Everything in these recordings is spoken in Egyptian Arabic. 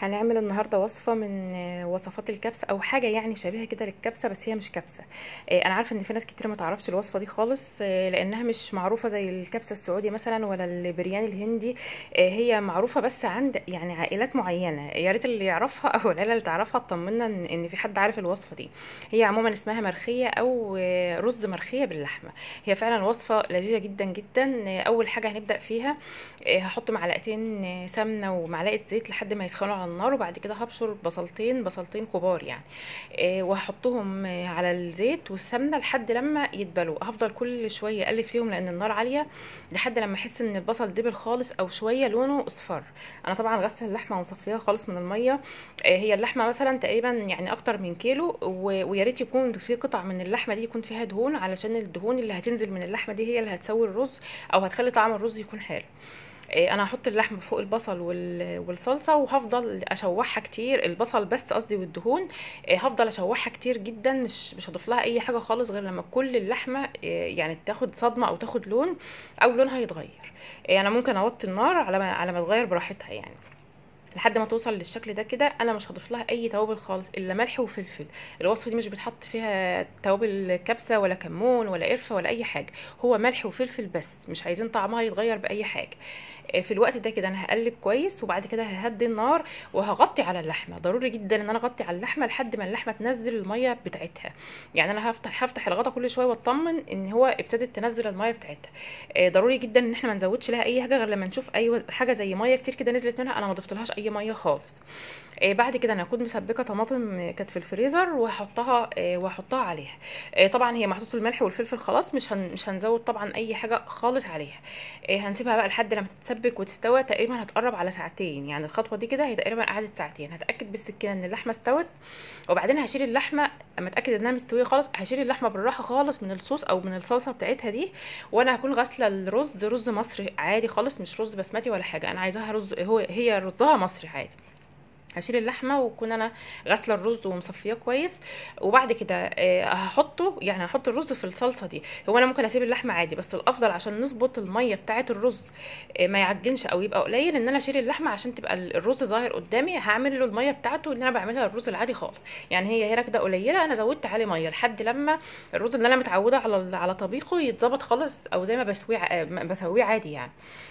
هنعمل النهارده وصفه من وصفات الكبسه او حاجه يعني شبيهه كده للكبسه بس هي مش كبسه انا عارفه ان في ناس كتير ما تعرفش الوصفه دي خالص لانها مش معروفه زي الكبسه السعودي مثلا ولا البرياني الهندي هي معروفه بس عند يعني عائلات معينه يا ريت اللي يعرفها او العيله اللي تعرفها تطمنا ان في حد عارف الوصفه دي هي عموما اسمها مرخيه او رز مرخيه باللحمه هي فعلا وصفه لذيذه جدا جدا اول حاجه هنبدا فيها هحط معلقتين سمنه ومعلقه زيت لحد ما يسخنوا على النار وبعد كده هبشر بصلتين بصلتين كبار يعني إيه وهحطهم على الزيت والسمنه لحد لما يدبلوا هفضل كل شويه اقلب فيهم لان النار عاليه لحد لما احس ان البصل دبل خالص او شويه لونه اصفر انا طبعا غسله اللحمه ومصفيها خالص من الميه إيه هي اللحمه مثلا تقريبا يعني اكتر من كيلو ويا ريت يكون في قطع من اللحمه دي يكون فيها دهون علشان الدهون اللي هتنزل من اللحمه دي هي اللي هتسوي الرز او هتخلي طعم الرز يكون حلو انا هحط اللحم فوق البصل والصلصه وهفضل اشوحها كتير البصل بس قصدي والدهون هفضل اشوحها كتير جدا مش مش هضيف لها اي حاجه خالص غير لما كل اللحمه يعني تاخد صدمه او تاخد لون او لونها يتغير انا ممكن اوطي النار على ما على ما تغير براحتها يعني لحد ما توصل للشكل ده كده انا مش هضيف لها اي توابل خالص الا ملح وفلفل الوصفه دي مش بتحط فيها توابل كبسه ولا كمون ولا قرفه ولا اي حاجه هو ملح وفلفل بس مش عايزين طعمها يتغير باي حاجه في الوقت ده كده انا هقلب كويس وبعد كده ههدي النار وهغطي على اللحمه ضروري جدا ان انا اغطي على اللحمه لحد ما اللحمه تنزل الميه بتاعتها يعني انا هفتح هفتح الغطا كل شويه واطمن ان هو ابتدت تنزل الميه بتاعتها ضروري جدا ان احنا ما نزودش لها اي حاجه غير لما نشوف اي حاجه زي ميه كتير كده نزلت منها انا ما ضفتلهاش اي ميه خالص آه بعد كده انا هكون مسبكه طماطم كانت في الفريزر وهحطها آه وهحطها عليها آه طبعا هي محطوط الملح والفلفل خلاص مش هن مش هنزود طبعا اي حاجه خالص عليها هنسيبها بقى لحد لما تتسبك وتستوى تقريبا هتقرب على ساعتين يعني الخطوه دي كده هي تقريبا قعدت ساعتين هتاكد بالسكينه ان اللحمه استوت وبعدين هشيل اللحمه اما اتاكد انها مستويه خالص هشيل اللحمه بالراحه خالص من الصوص او من الصلصه بتاعتها دي وانا هكون غاسله الرز رز مصري عادي خالص مش رز بسمتي ولا حاجه انا عايزاها رز هو هي رزها مصري عادي هشيل اللحمه واكون انا غاسله الرز ومصفيه كويس وبعد كده هحطه يعني هحط الرز في الصلصه دي هو انا ممكن اسيب اللحمه عادي بس الافضل عشان نظبط الميه بتاعه الرز ما يعجنش او يبقى قليل ان انا اشيل اللحمه عشان تبقى الرز ظاهر قدامي هعمل له الميه بتاعته اللي انا بعملها الرز العادي خالص يعني هي هنا كده قليله انا زودت عليه ميه لحد لما الرز اللي انا متعوده على على طبيخه يتظبط خالص او زي ما بسويه بسويه عادي يعني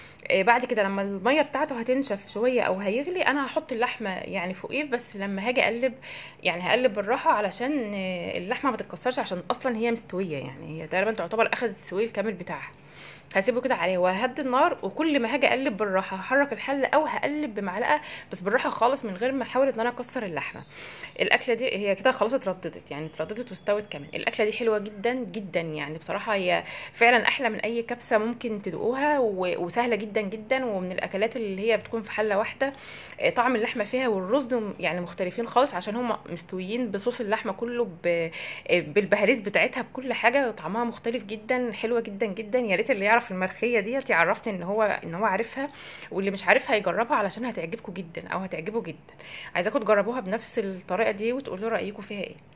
بعد كده لما الميه بتاعته هتنشف شويه او هيغلي انا هحط اللحمه يعني فوقيه بس لما هاجي اقلب يعني هقلب بالراحه علشان اللحمه ما تتكسرش عشان اصلا هي مستويه يعني هي تقريبا تعتبر اخدت السويه الكامل بتاعها هسيبه كده عليه وههدي النار وكل ما هاجي اقلب بالراحه هحرك الحله او هقلب بمعلقه بس بالراحه خالص من غير ما احاول ان انا اكسر اللحمه الاكله دي هي كده خلاص اترددت يعني اترددت واستوت كمان الاكله دي حلوه جدا جدا يعني بصراحه هي فعلا احلى من اي كبسه ممكن تدوقوها وسهله جدا جدا ومن الاكلات اللي هي بتكون في حله واحده طعم اللحمه فيها والرز يعني مختلفين خالص عشان هم مستويين بصوص اللحمه كله بالبهاريز بتاعتها بكل حاجه طعمها مختلف جدا حلوه جدا جدا يا ريت اللي يعرف المرخيه ديت يعرفني ان هو ان هو عارفها واللي مش عارفها يجربها علشان هتعجبكم جدا او هتعجبه جدا عايزاكم تجربوها بنفس الطريقه دي وتقولوا رايكم فيها ايه